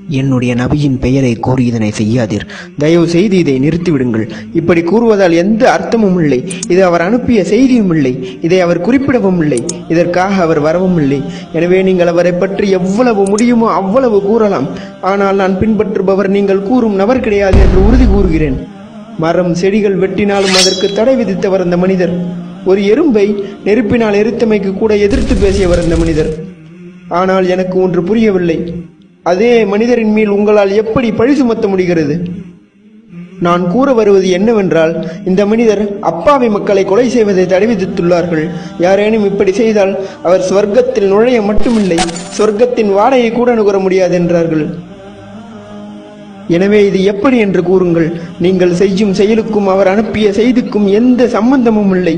என்னுடைய நபியின் பெயரை கூறி இதனை செய்யாதீர் தயவு செய்து இதை நிறுத்திவிடுங்கள் இப்படி கூறுவதால் எந்த அர்த்தமும் இல்லை இது அவர் அனுப்பிய செய்தியும் இல்லை இதை அவர் குறிப்பிடவும் இல்லை இதற்காக அவர் வரவும் இல்லை எனவே நீங்கள் அவரை பற்றி எவ்வளவு முடியுமோ அவ்வளவு கூறலாம் ஆனால் நான் பின்பற்றுபவர் நீங்கள் கூறும் நபர் கிடையாது என்று உறுதி கூறுகிறேன் மரம் செடிகள் வெட்டினாலும் அதற்கு தடை விதித்தவர் அந்த மனிதர் ஒரு எறும்பை நெருப்பினால் எரித்தமைக்கு கூட எதிர்த்து பேசியவர் அந்த மனிதர் ஆனால் எனக்கு ஒன்று புரியவில்லை அதே மனிதரின் மேல் உங்களால் எப்படி பழி சுமத்த முடிகிறது நான் கூற வருவது என்னவென்றால் இந்த மனிதர் அப்பாவி மக்களை கொலை செய்வதை தடை விதித்துள்ளார்கள் யாரேனும் இப்படி செய்தால் அவர் சொர்க்கத்தில் நுழைய மட்டுமில்லை சொர்க்கத்தின் வாடையை கூட நுகர முடியாது என்றார்கள் எனவே இது எப்படி என்று கூறுங்கள் நீங்கள் செய்யும் செயலுக்கும் அவர் அனுப்பிய செய்திக்கும் எந்த சம்பந்தமும் இல்லை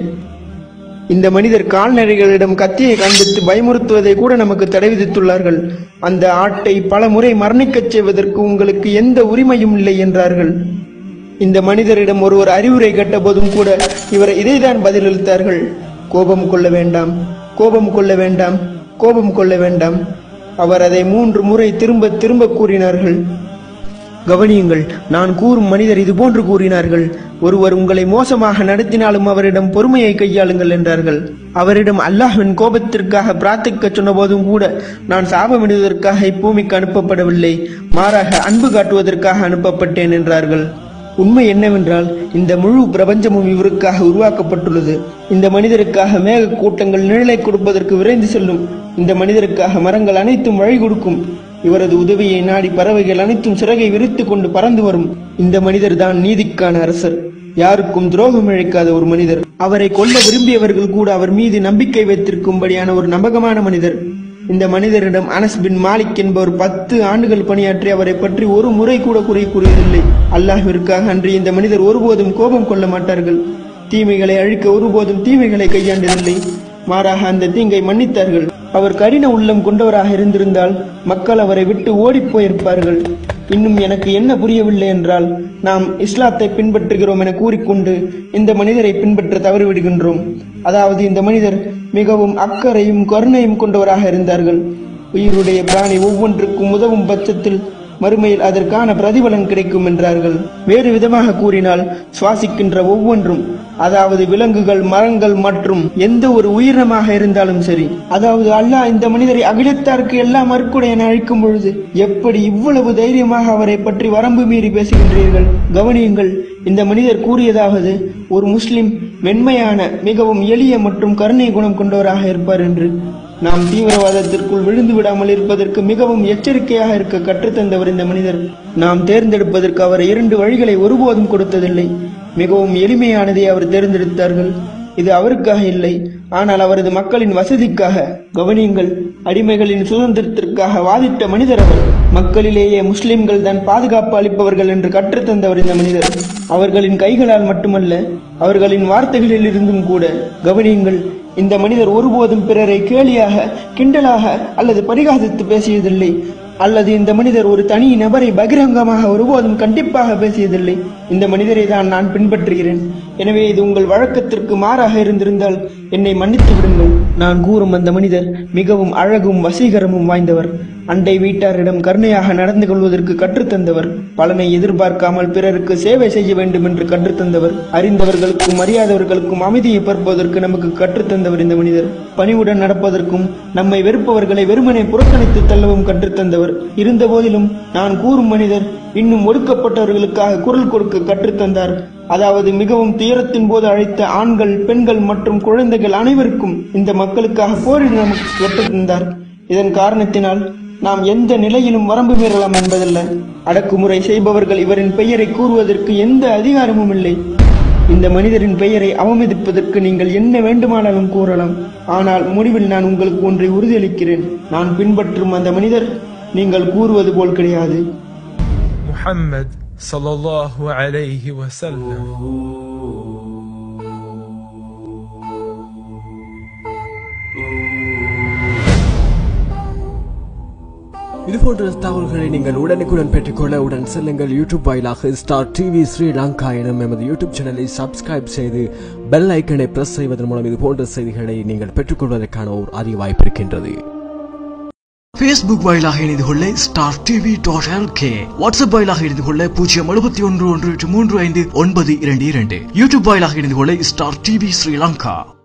இந்த மனிதர் கால்நடைகளிடம் கத்தியை காண்பித்து பயமுறுத்துவதை கூட நமக்கு தடை விதித்துள்ளார்கள் அந்த ஆட்டை பல முறை மரணிக்கச் செய்வதற்கு உங்களுக்கு எந்த உரிமையும் இல்லை என்றார்கள் இந்த மனிதரிடம் ஒருவர் அறிவுரை கேட்டபோதும் கூட இவர் இதைதான் பதிலளித்தார்கள் கோபம் கொள்ள வேண்டாம் கோபம் கொள்ள வேண்டாம் கோபம் கொள்ள வேண்டாம் அவர் அதை மூன்று முறை திரும்ப திரும்ப கூறினார்கள் கவனியுங்கள் நான் கூறும் மனிதர் இதுபோன்று கூறினார்கள் ஒருவர் உங்களை மோசமாக நடத்தினாலும் அவரிடம் பொறுமையை கையாளுங்கள் என்றார்கள் அவரிடம் அல்லாஹ்வின் கோபத்திற்காக பிரார்த்திக்க சொன்னபோதும் கூட நான் சாபமிடுவதற்காக இப்பூமிக்கு அனுப்பப்படவில்லை மாறாக அன்பு காட்டுவதற்காக அனுப்பப்பட்டேன் என்றார்கள் உண்மை என்னவென்றால் இந்த முழு பிரபஞ்சமும் இவருக்காக உருவாக்கப்பட்டுள்ளது இந்த மனிதருக்காக மேக கூட்டங்கள் நிழலை கொடுப்பதற்கு விரைந்து செல்லும் இந்த மனிதருக்காக மரங்கள் அனைத்தும் வழி கொடுக்கும் இவரது உதவியை நாடி பறவைகள் அனைத்தும் சிறகை விரித்து கொண்டு பறந்து வரும் இந்த மனிதர் தான் நீதிக்கான அரசர் யாருக்கும் துரோகம் இழைக்காத ஒரு மனிதர் அவரை கொல்ல விரும்பியவர்கள் கூட அவர் மீது நம்பிக்கை வைத்திருக்கும்படியான ஒரு நம்பகமான மனிதர் இந்த மனிதரிடம் அனஸ் பின் மாலிக் என்பவர் பத்து ஆண்டுகள் பணியாற்றி அவரை பற்றி ஒரு முறை கூட குறை கூறியதில்லை அல்லாஹ்விற்காக அன்று இந்த மனிதர் ஒருபோதும் கோபம் கொள்ள மாட்டார்கள் தீமைகளை அழிக்க ஒருபோதும் தீமைகளை கையாண்டதில்லை மாறாக அந்த தீங்கை மன்னித்தார்கள் அவர் கடின உள்ளம் கொண்டவராக இருந்திருந்தால் மக்கள் அவரை விட்டு ஓடிப் போயிருப்பார்கள் இன்னும் எனக்கு என்ன புரியவில்லை என்றால் நாம் இஸ்லாத்தை பின்பற்றுகிறோம் என கூறிக்கொண்டு இந்த மனிதரை பின்பற்ற தவறிவிடுகின்றோம் அதாவது இந்த மனிதர் மிகவும் அக்கறையும் கருணையும் கொண்டவராக இருந்தார்கள் உயிருடைய பிராணி ஒவ்வொன்றுக்கும் உதவும் பட்சத்தில் மறுமையில் அதற்கான பிரதிபலன் கிடைக்கும் என்றார்கள் வேறு விதமாக கூறினால் சுவாசிக்கின்ற ஒவ்வொன்றும் அதாவது விலங்குகள் மரங்கள் மற்றும் எந்த ஒரு உயிரினமாக இருந்தாலும் சரி அதாவது அல்லாஹ் இந்த மனிதரை அகிலத்தாருக்கு எல்லா மறுக்குடையன அழிக்கும் பொழுது எப்படி இவ்வளவு தைரியமாக அவரை பற்றி வரம்பு மீறி பேசுகின்றீர்கள் கவனியுங்கள் இந்த மனிதர் கூறியதாவது ஒரு முஸ்லிம் மென்மையான மிகவும் எளிய மற்றும் கருணை குணம் கொண்டவராக இருப்பார் என்று நாம் தீவிரவாதத்திற்குள் விழுந்து விடாமல் இருப்பதற்கு மிகவும் எச்சரிக்கையாக இருக்க கற்றுத்தந்தவர் இந்த மனிதர் நாம் தேர்ந்தெடுப்பதற்கு அவர் இரண்டு வழிகளை ஒருபோதும் கொடுத்ததில்லை மிகவும் எளிமையானதை அவர் தேர்ந்தெடுத்தார்கள் இது அவருக்காக இல்லை ஆனால் அவரது மக்களின் வசதிக்காக கவனியுங்கள் அடிமைகளின் சுதந்திரத்திற்காக வாதிட்ட மனிதர் அவர் மக்களிலேயே முஸ்லிம்கள் தான் பாதுகாப்பு அளிப்பவர்கள் என்று கற்றுத்தந்தவர் இந்த மனிதர் அவர்களின் கைகளால் மட்டுமல்ல அவர்களின் வார்த்தைகளில் இருந்தும் கூட கவனியுங்கள் இந்த மனிதர் ஒருபோதும் பிறரை கேலியாக கிண்டலாக அல்லது பரிகாசித்து பேசியதில்லை அல்லது இந்த மனிதர் ஒரு தனி நபரை பகிரங்கமாக ஒருபோதும் கண்டிப்பாக பேசியதில்லை இந்த மனிதரை தான் நான் பின்பற்றுகிறேன் எனவே இது உங்கள் வழக்கத்திற்கு மாறாக இருந்திருந்தால் என்னை மன்னித்து விடுங்கள் நான் கூறும் அந்த மனிதர் மிகவும் அழகும் வசீகரமும் வாய்ந்தவர் அண்டை வீட்டாரிடம் கருணையாக நடந்து கொள்வதற்கு கற்றுத்தந்தவர் பலனை எதிர்பார்க்காமல் பிறருக்கு சேவை செய்ய வேண்டும் என்று கற்றுத்தந்தவர் அறிந்தவர்களுக்கும் அறியாதவர்களுக்கும் அமைதியை பரப்புவதற்கு நமக்கு கற்றுத்தந்தவர் இந்த மனிதர் பணிவுடன் நடப்பதற்கும் நம்மை வெறுப்பவர்களை வெறுமனே புறக்கணித்து தள்ளவும் கற்றுத்தந்தவர் இருந்த போதிலும் நான் கூறும் மனிதர் இன்னும் ஒடுக்கப்பட்டவர்களுக்காக குரல் கொடுக்க கற்றுத்தந்தார் அதாவது மிகவும் துயரத்தின் போது அழைத்த ஆண்கள் பெண்கள் மற்றும் குழந்தைகள் அனைவருக்கும் இந்த மக்களுக்காக போரிட நமக்கு கற்றுத்தந்தார் இதன் காரணத்தினால் நாம் எந்த நிலையிலும் வரம்பு மீறலாம் என்பதல்ல அடக்குமுறை செய்பவர்கள் இவரின் பெயரை கூறுவதற்கு எந்த அதிகாரமும் இல்லை இந்த மனிதரின் பெயரை அவமதிப்பதற்கு நீங்கள் என்ன வேண்டுமானாலும் கூறலாம் ஆனால் முடிவில் நான் உங்களுக்கு ஒன்றை உறுதியளிக்கிறேன் நான் பின்பற்றும் அந்த மனிதர் நீங்கள் கூறுவது போல் கிடையாது محمد صلى الله عليه وسلم இதுபோன்ற தகவல்களை நீங்கள் உடனுக்குடன் பெற்றுக்கொள்ள உடன் செல்லுங்கள் யூடியூப் வாயிலாக ஸ்டார் டிவி ஸ்ரீலங்கா எனும் எமது யூடியூப் சேனலை சப்ஸ்கிரைப் செய்து பெல் ஐக்கனை பிரஸ் செய்வதன் மூலம் இதுபோன்ற செய்திகளை நீங்கள் பெற்றுக்கொள்வதற்கான ஒரு அதிக வாய்ப்பு இருக்கின்றது ஃபேஸ்புக் வாயிலாக இணைந்து கொள்ள Star TV dot LK WhatsApp வாயிலாக இணைந்து கொள்ள பூஜ்ஜியம் எழுபத்தி ஒன்று ஒன்று எட்டு மூன்று ஐந்து ஒன்பது இரண்டு இரண்டு யூடியூப் வாயிலாக இணைந்து கொள்ள ஸ்டார் டிவி ஸ்ரீலங்கா